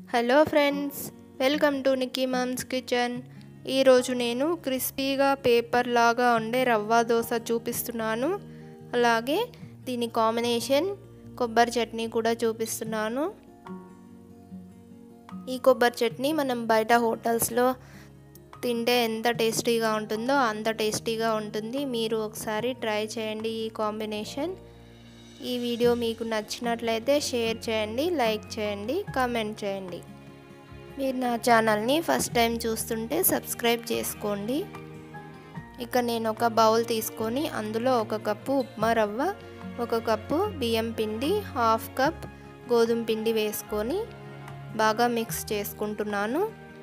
hello friends welcome to Nikki mom's kitchen ఈరోజు నేను క్రిస్పీగా పేపర్ లాగా ఉండే రవ్వ దోశ చూపిస్తున్నాను అలాగే దీని కాంబినేషన్ కొబ్బరి చట్నీ కూడా చూపిస్తున్నాను ఈ కొబ్బరి చట్నీ మనం బయట హోటల్స్లో తింటే ఎంత టేస్టీగా ఉంటుందో అంత టేస్టీగా ఉంటుంది మీరు ఒకసారి ట్రై చేయండి ఈ కాంబినేషన్ ఈ వీడియో మీకు నచ్చినట్లయితే షేర్ చేయండి లైక్ చేయండి కామెంట్ చేయండి మీరు నా ఛానల్ని ఫస్ట్ టైం చూస్తుంటే సబ్స్క్రైబ్ చేసుకోండి ఇక నేను ఒక బౌల్ తీసుకొని అందులో ఒక కప్పు ఉప్మా రవ్వ ఒక కప్పు బియ్యం పిండి హాఫ్ కప్ గోధుమ పిండి వేసుకొని బాగా మిక్స్ చేసుకుంటున్నాను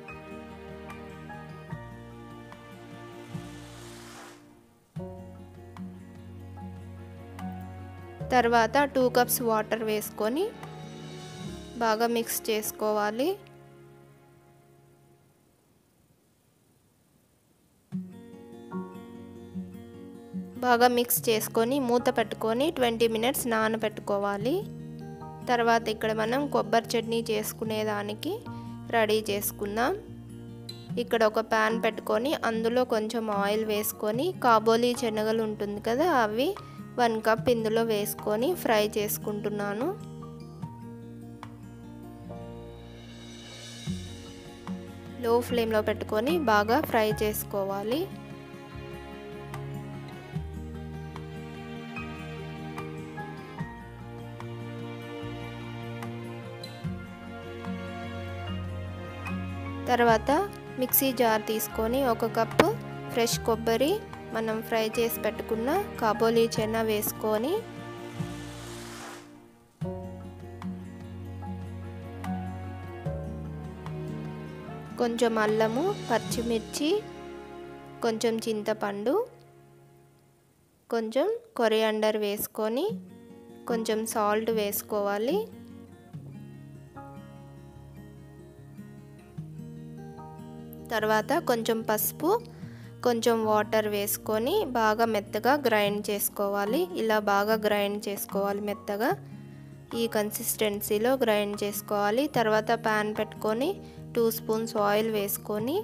తర్వాత టూ కప్స్ వాటర్ వేసుకొని బాగా మిక్స్ చేసుకోవాలి బాగా మిక్స్ చేసుకొని మూత పెట్టుకొని ట్వంటీ మినిట్స్ నానబెట్టుకోవాలి తర్వాత ఇక్కడ మనం కొబ్బరి చట్నీ చేసుకునేదానికి రెడీ చేసుకుందాం ఇక్కడ ఒక ప్యాన్ పెట్టుకొని అందులో కొంచెం ఆయిల్ వేసుకొని కాబోలీ శనగలు ఉంటుంది కదా అవి వన్ కప్ ఇందులో వేసుకొని ఫ్రై చేసుకుంటున్నాను లో ఫ్లేమ్లో పెట్టుకొని బాగా ఫ్రై చేసుకోవాలి తర్వాత మిక్సీ జార్ తీసుకొని ఒక కప్పు ఫ్రెష్ కొబ్బరి మనం ఫ్రై చేసి పెట్టుకున్న కాబోలీ చెన్న వేసుకొని కొంచెం అల్లము పచ్చిమిర్చి కొంచెం చింతపండు కొంచెం కొరియాండర్ వేసుకొని కొంచెం సాల్ట్ వేసుకోవాలి తర్వాత కొంచెం పసుపు కొంచెం వాటర్ వేసుకొని బాగా మెత్తగా గ్రైండ్ చేసుకోవాలి ఇలా బాగా గ్రైండ్ చేసుకోవాలి మెత్తగా ఈ కన్సిస్టెన్సీలో గ్రైండ్ చేసుకోవాలి తర్వాత ప్యాన్ పెట్టుకొని టూ స్పూన్స్ ఆయిల్ వేసుకొని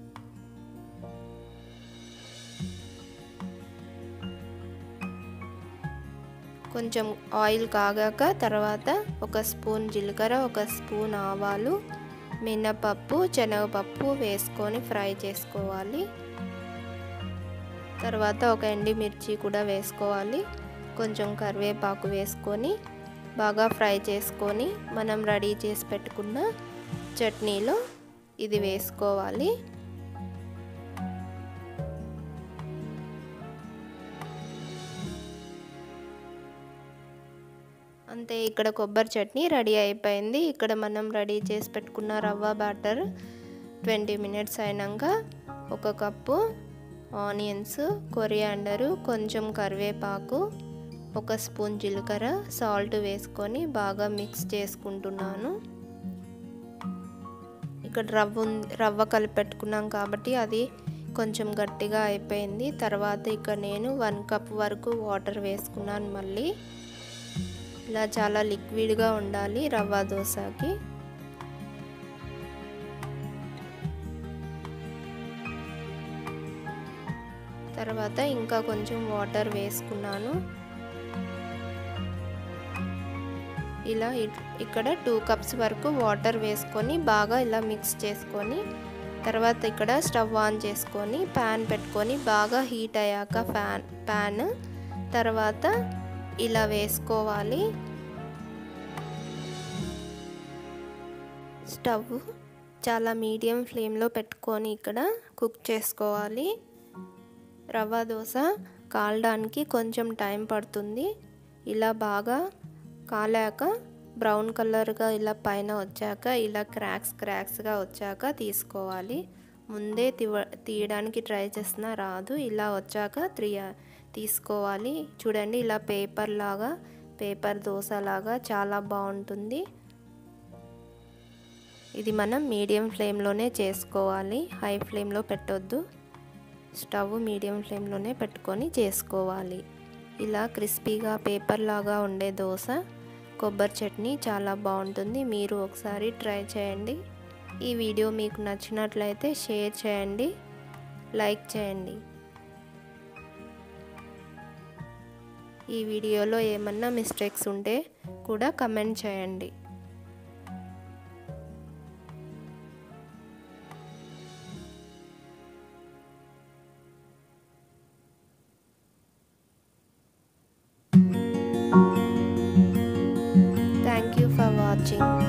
కొంచెం ఆయిల్ కాగాక తర్వాత ఒక స్పూన్ జీలకర్ర ఒక స్పూన్ ఆవాలు మినపప్పు శనగపప్పు వేసుకొని ఫ్రై చేసుకోవాలి తర్వాత ఒక ఎండిమిర్చి కూడా వేసుకోవాలి కొంచెం కరివేపాకు వేసుకొని బాగా ఫ్రై చేసుకొని మనం రెడీ చేసి పెట్టుకున్న చట్నీలో ఇది వేసుకోవాలి అంతే ఇక్కడ కొబ్బరి చట్నీ రెడీ అయిపోయింది ఇక్కడ మనం రెడీ చేసి పెట్టుకున్న రవ్వ బ్యాటర్ ట్వంటీ మినిట్స్ అయినాక ఒక కప్పు ఆనియన్స్ కొరియాండరు కొంచెం కరివేపాకు ఒక స్పూన్ జీలకర్ర సాల్ట్ వేసుకొని బాగా మిక్స్ చేసుకుంటున్నాను ఇక్కడ రవ్వ రవ్వ కలిపి పెట్టుకున్నాం కాబట్టి అది కొంచెం గట్టిగా అయిపోయింది తర్వాత ఇక్కడ నేను వన్ కప్ వరకు వాటర్ వేసుకున్నాను మళ్ళీ ఇలా చాలా లిక్విడ్గా ఉండాలి రవ్వ దోశకి తర్వాత ఇంకా కొంచెం వాటర్ వేసుకున్నాను ఇలా ఇక్కడ టూ కప్స్ వరకు వాటర్ వేసుకొని బాగా ఇలా మిక్స్ చేసుకొని తర్వాత ఇక్కడ స్టవ్ ఆన్ చేసుకొని ప్యాన్ పెట్టుకొని బాగా హీట్ అయ్యాక ఫ్యాన్ ప్యాన్ తర్వాత ఇలా వేసుకోవాలి స్టవ్ చాలా మీడియం ఫ్లేమ్లో పెట్టుకొని ఇక్కడ కుక్ చేసుకోవాలి రవ్వ దోశ కాలడానికి కొంచెం టైం పడుతుంది ఇలా బాగా కాలాక బ్రౌన్ కలర్గా ఇలా పైన వచ్చాక ఇలా క్రాక్స్ క్రాక్స్గా వచ్చాక తీసుకోవాలి ముందే తీవ తీయడానికి ట్రై చేసినా రాదు ఇలా వచ్చాక త్రీ తీసుకోవాలి చూడండి ఇలా పేపర్ లాగా పేపర్ దోశ లాగా చాలా బాగుంటుంది ఇది మనం మీడియం ఫ్లేమ్లోనే చేసుకోవాలి హై ఫ్లేమ్లో పెట్టొద్దు స్టవ్ మీడియం ఫ్లేమ్లోనే పెట్టుకొని చేసుకోవాలి ఇలా క్రిస్పీగా పేపర్ లాగా ఉండే దోశ కొబ్బరి చట్నీ చాలా బాగుంటుంది మీరు ఒకసారి ట్రై చేయండి ఈ వీడియో మీకు నచ్చినట్లయితే షేర్ చేయండి లైక్ చేయండి ఈ వీడియోలో ఏమన్నా మిస్టేక్స్ ఉంటే కూడా కమెంట్ చేయండి థ్యాంక్ యూ ఫర్ వాచింగ్